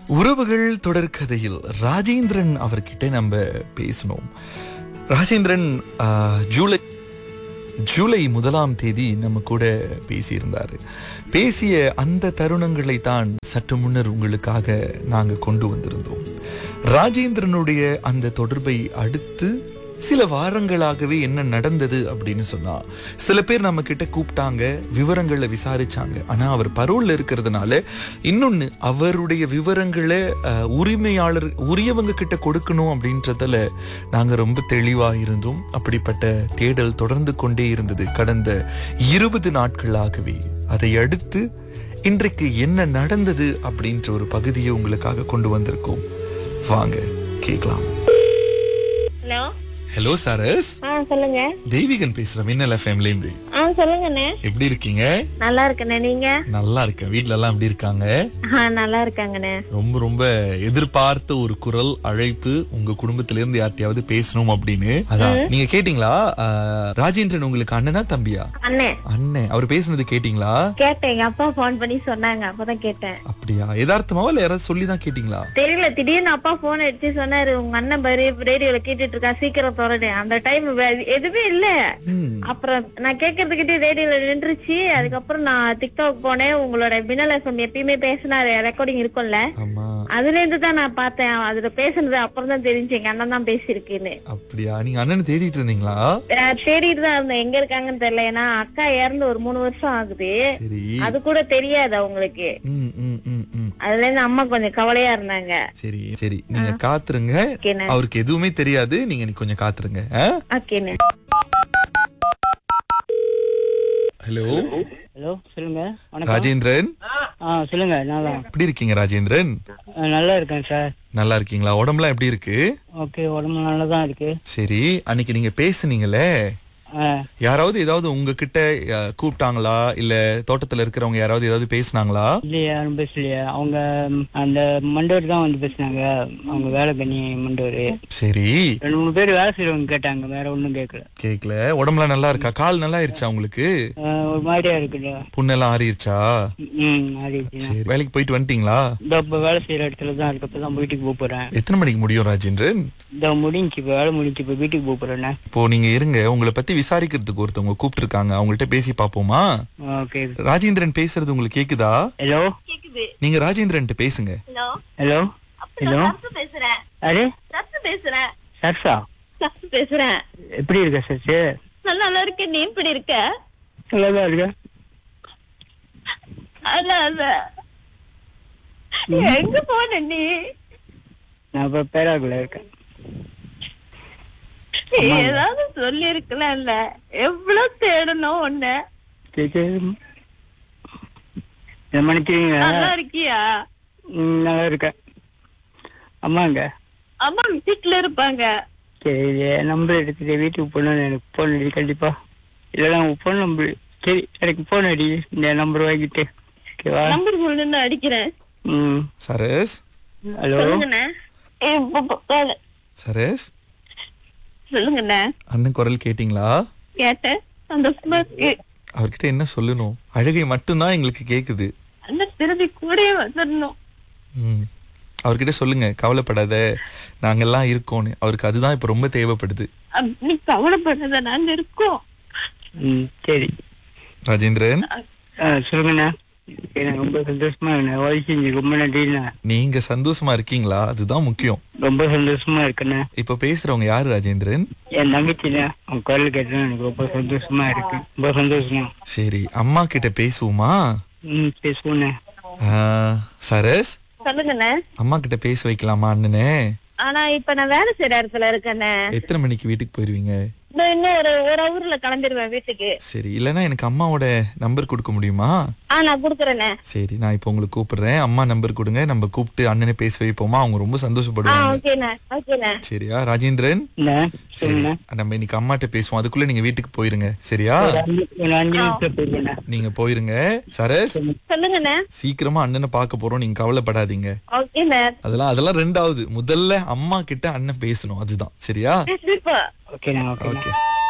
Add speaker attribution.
Speaker 1: உறவுகள் தொடர்கதையில் ராஜேந்திரன் அவர்கிட்ட நம்ம பேசணும் ராஜேந்திரன் ஆ, ஜூலை ஜூலை முதலாம் தேதி நம்ம கூட பேசியிருந்தாரு பேசிய அந்த தருணங்களை தான் சற்று முன்னர் உங்களுக்காக நாங்க கொண்டு வந்திருந்தோம் ராஜேந்திரனுடைய அந்த தொடர்பை அடுத்து சில வாரங்களாகவே என்ன நடந்தது அப்படின்னு சொன்னா சில பேர் நம்ம கிட்ட கூப்பிட்டாங்க விவரங்களை விசாரிச்சாங்க ஆனா அவர் பரோல்ல இருக்கிறதுனால இன்னொன்னு அவருடைய விவரங்களை அஹ், உரிமையாளர் உரியவங்க கிட்ட கொடுக்கணும் அப்படின்றதுல நாங்க ரொம்ப தெளிவா இருந்தோம் அப்படிப்பட்ட தேடல் தொடர்ந்து கொண்டே இருந்தது கடந்த இருபது நாட்களாகவே அதை அடுத்து இன்றைக்கு என்ன நடந்தது அப்படின்ற ஒரு பகுதியை உங்களுக்காக கொண்டு வந்திருக்கோம் வாங்க கேட்கலாம்
Speaker 2: ஹலோ
Speaker 1: ஹலோ சாரஸ்
Speaker 2: ஆ சொல்லுங்க
Speaker 1: தெய்வீகன் பேசுறேன் மின்னல் எஃப்எம்ல இருந்து
Speaker 2: ஆ சொல்லுங்கண்ணே
Speaker 1: எப்படி இருக்கீங்க
Speaker 2: நல்லா இருக்கண்ணே நீங்க
Speaker 1: நல்லா இருக்கேன் வீட்ல எல்லாம் எப்படி இருக்காங்க
Speaker 2: ஆ நல்லா இருக்காங்கண்ணே
Speaker 1: ரொம்ப ரொம்ப எதிர்பார்த்த ஒரு குரல் அழைப்பு உங்க குடும்பத்தில இருந்து யார்ட்டையாவது பேசணும் அப்படின்னு அதான் நீங்க கேட்டீங்களா ஆஹ், ராஜேந்திரன் உங்களுக்கு அண்ணனா தம்பியா
Speaker 2: அண்ணே
Speaker 1: அண்ணன் அவர் பேசுனது கேட்டீங்களா
Speaker 2: கேட்டேன் எங்க அப்பா போன் பண்ணி சொன்னாங்க அப்பதான் கேட்டேன்
Speaker 1: அப்படியா யதார்த்தமாவா இல்ல யாராவது சொல்லி தான் கேட்டீங்களா
Speaker 2: தெரியல திடீர்னு அப்பா போன் அடிச்சு சொன்னாரு உங்க அண்ணன் பாரு ரேடியோல கேட்டுட்டு இருக்கா சீக்கிரம் தொடரு அந்த டைம் எதுவுமே இல்ல
Speaker 1: ம்,
Speaker 2: அப்புறம் நான் கேக்குறதுக்கிட்டே ரேடியோல நின்றுச்சு அதுக்கப்புறம் நான் டிக்டாக் போனேன் உங்களோட மின்னல் எஃப்எம் எப்பயுமே பேசினாரு ரெக்கார்டிங் இருக்கும்ல
Speaker 1: ஆமா
Speaker 2: அதுல இருந்து தான் நான் பார்த்தேன் அதுல பேசுனது அப்புறம் தான் தெரிஞ்சு எங்க அண்ணன் தான் பேசியிருக்குன்னு
Speaker 1: அப்படியா நீங்க அண்ணனை தேடிட்டு இருந்தீங்களா
Speaker 2: நான் தேடிட்டு தான் இருந்தேன் எங்க இருக்காங்கன்னு தெரியல ஏன்னா அக்கா இறந்து ஒரு மூணு வருஷம் ஆகுது
Speaker 1: சரி
Speaker 2: அது கூட தெரியாது அவங்களுக்கு
Speaker 1: ம் ம் ம் ம்
Speaker 2: அதுல இருந்து அம்மா கொஞ்சம் கவலையா இருந்தாங்க
Speaker 1: சரி சரி நீங்க காத்துருங்க
Speaker 2: ஓகேண்ணே
Speaker 1: அவருக்கு எதுவுமே தெரியாது நீங்க இன்னைக்கு கொஞ்சம் காத்துருங்க
Speaker 3: ஹலோ
Speaker 2: ஓகேண்ணே
Speaker 1: ஹலோ
Speaker 3: ஹலோ சொல்லுங்க வணக்கம்
Speaker 1: ராஜேந்திரன்
Speaker 3: ஆ சொல்லுங்க நான் தான்
Speaker 1: எப்படி இருக்கீங்க ராஜேந்திரன்
Speaker 3: ஆ, நல்லா இருக்கேன் சார்
Speaker 1: நல்லா இருக்கீங்களா உடம்புலாம் எப்படி இருக்கு
Speaker 3: ஓகே உடம்பு நல்லா தான் இருக்கு
Speaker 1: சரி அன்னைக்கு நீங்க பேசுனீங்களே
Speaker 3: ஆ,
Speaker 1: யாராவது ஏதாவது உங்ககிட்ட அஹ், கூப்பிட்டாங்களா இல்ல தோட்டத்துல இருக்கிறவங்க யாராவது ஏதாவது பேசுனாங்களா
Speaker 3: இல்லையா யாரும் பேசலையா அவங்க ம், அந்த மண்டோர் தான் வந்து பேசினாங்க அவங்க வேலை பண்ணி மண்டோர்
Speaker 1: சரி
Speaker 3: ரெண்டு மூணு பேர் வேலை செய்யறவங்க கேட்டாங்க வேற ஒண்ணும் கேட்கல
Speaker 1: கேக்கல உடம்புலாம் நல்லா இருக்கா கால் நல்லா ஆயிருச்சா உங்களுக்கு
Speaker 3: ஆ, ஒரு மாதிரியா இருக்குல்ல
Speaker 1: புண்ணெல்லாம் ஆறிடுச்சா
Speaker 3: ம் ஆடிச்சுண்ணா
Speaker 1: சரி வேலைக்கு போயிட்டு வந்துட்டீங்களா
Speaker 3: இந்த இப்ப வேலை செய்யற இடத்துல தான் இருக்கு இப்பதான் வீட்டுக்கு போக போறேன்
Speaker 1: எத்தனை மணிக்கு முடியும் ராஜேந்திரன்
Speaker 3: இந்த முடிஞ்சு இப்ப வேலை முடிஞ்சு இப்ப வீட்டுக்கு போக போறேண்ணே
Speaker 1: இப்போ நீங்க இருங்க உங்களை பத்தி விசாரிக்கிறதுக்கு ஒருத்தவங்க கூப்பிட்டு இருக்காங்க அவங்கள்ட்ட பேசி பாப்போமா
Speaker 3: ஓகே
Speaker 1: ராஜேந்திரன் பேசுறது உங்களுக்கு கேக்குதா
Speaker 3: ஹலோ
Speaker 2: கேக்குது
Speaker 1: நீங்க ராஜேந்திரன் பேசுங்க
Speaker 2: ஹலோ
Speaker 3: ஹலோ ஹலோ
Speaker 2: சத்து பேசுறேன்
Speaker 3: அரே
Speaker 2: சத்து பேசுறேன்
Speaker 3: சர்ஷா
Speaker 2: சத்து பேசுறேன்
Speaker 3: எப்படி இருக்க சர்ச்சு
Speaker 2: நான் நல்லா இருக்கேன் நீ இப்படி இருக்க
Speaker 3: நல்லா தான் இருக்க
Speaker 2: அல்ல அல்ல எங்க போன நீ
Speaker 3: நான் இப்ப பேராக்குள்ள இருக்கேன்
Speaker 2: நீ ஏதாவது சொல்லி இருக்கலாம்ல எவ்வளவு தேடணும் உன்ன
Speaker 3: சரி சரி என்ன மன்னிக்கிறீங்க
Speaker 2: நல்லா இருக்கியா
Speaker 3: ம், நல்லா இருக்கேன் அம்மாங்க
Speaker 2: அம்மா வீட்டுல இருப்பாங்க
Speaker 3: சரி என் நம்பர் எடுத்துட்டு வீட்டுக்கு போகணும்னு எனக்கு போன் அடி கண்டிப்பா இல்லைன்னா உங்க போன் நம்பர் சரி எனக்கு போன் அடி இந்த நம்பர் வாங்கிட்டு ஓகேவா
Speaker 2: நம்பர் சொல்லணும்னு அடிக்கிறேன்
Speaker 3: ம்
Speaker 1: சரஸ்
Speaker 3: ஹலோ
Speaker 2: சொல்லுங்கண்ணே ஏ, ப- ப- ப-
Speaker 1: சரஸ்
Speaker 2: சொல்லுங்கண்ணே
Speaker 1: அண்ணன் குரல் கேட்டிங்களா
Speaker 2: கேட்டேன் சந்தோஷமா இருக்கு
Speaker 1: அவர்கிட்ட என்ன சொல்லணும் அழுகை மட்டும்தான் எங்களுக்கு கேக்குது
Speaker 2: அண்ணன் திரும்பி கூடயே வந்துடணும்
Speaker 1: ம். அவர்கிட்ட சொல்லுங்க கவலைப்படாத நாங்கெல்லாம் இருக்கோம்னு அவருக்கு அதுதான் இப்ப ரொம்ப தேவைப்படுது
Speaker 2: அப்~ நீ கவலைப்படாத நாங்க இருக்கோம்
Speaker 3: ம் சரி
Speaker 1: ராஜேந்திரன்
Speaker 3: ஆ சொல்லுங்கண்ணா எனக்கு ரொம்ப சந்தோஷமா இருக்கேன் வாய்ஸ் செஞ்சு ரொம்ப நன்றிண்ணா
Speaker 1: நீங்க சந்தோஷமா இருக்கீங்களா அதுதான் முக்கியம்
Speaker 3: ரொம்ப சந்தோஷமா இருக்கேண்ணா
Speaker 1: இப்ப பேசுறவங்க யாரு ராஜேந்திரன்
Speaker 3: என் தங்கச்சிண்ணா உன் குரல் கேட்டா எனக்கு ரொம்ப சந்தோஷமா இருக்கு ரொம்ப சந்தோஷமா
Speaker 1: சரி அம்மா கிட்ட பேசுவோமா
Speaker 3: ம் பேசுவோண்ணே
Speaker 1: ஆ, சரஸ்
Speaker 2: சொல்லுங்கண்ணே
Speaker 1: அம்மா கிட்ட பேச வைக்கலாமா அண்ணனே
Speaker 2: ஆனா இப்ப நான் வேலை செய்யற இடத்துல இருக்கேண்ணே
Speaker 1: எத்தனை மணிக்கு வீட்டுக்கு போயிருவீங்க
Speaker 2: இந்த இன்னும் ஒரு ஒரு ஹவர்ல கிளம்பிடுவேன் வீட்டுக்கு
Speaker 1: சரி இல்லனா எனக்கு அம்மாவோட நம்பர் கொடுக்க முடியுமா
Speaker 2: ஆ நான் குடுக்குறேண்ணே
Speaker 1: சரி நான் இப்போ உங்களுக்கு கூப்பிடுறேன் அம்மா நம்பர் கொடுங்க நம்ம கூப்பிட்டு அண்ணனை பேச வைப்போமா அவங்க ரொம்ப
Speaker 2: ஆ
Speaker 1: சந்தோஷப்படுவாங்க
Speaker 2: ஓகேண்ணே ஓகேண்ணே
Speaker 1: சரியா ராஜேந்திரன்
Speaker 3: என்ன
Speaker 1: சரி
Speaker 3: சொல்லுண்ணா
Speaker 1: நம்ம இன்னைக்கு அம்மாட்ட பேசுவோம் அதுக்குள்ள நீங்க வீட்டுக்கு போயிருங்க சரியா
Speaker 3: ஒரு அஞ்சு ஒரு அஞ்சு நிமிஷம் போயிருக்கேண்ணா
Speaker 1: நீங்க போயிருங்க சரஸ்
Speaker 2: சொல்லுங்கண்ணே
Speaker 1: சீக்கிரமா அண்ணனை பார்க்க போறோம் நீங்க கவலைப்படாதீங்க
Speaker 2: ஓகேண்ணே
Speaker 1: அதெல்லாம் அதெல்லாம் ரெண்டாவது முதல்ல அம்மா கிட்ட அண்ணன் பேசணும் அதுதான் சரியா
Speaker 2: கண்டிப்பா
Speaker 3: ஓகேண்ணா ஓகேண்ணா
Speaker 1: ஓகே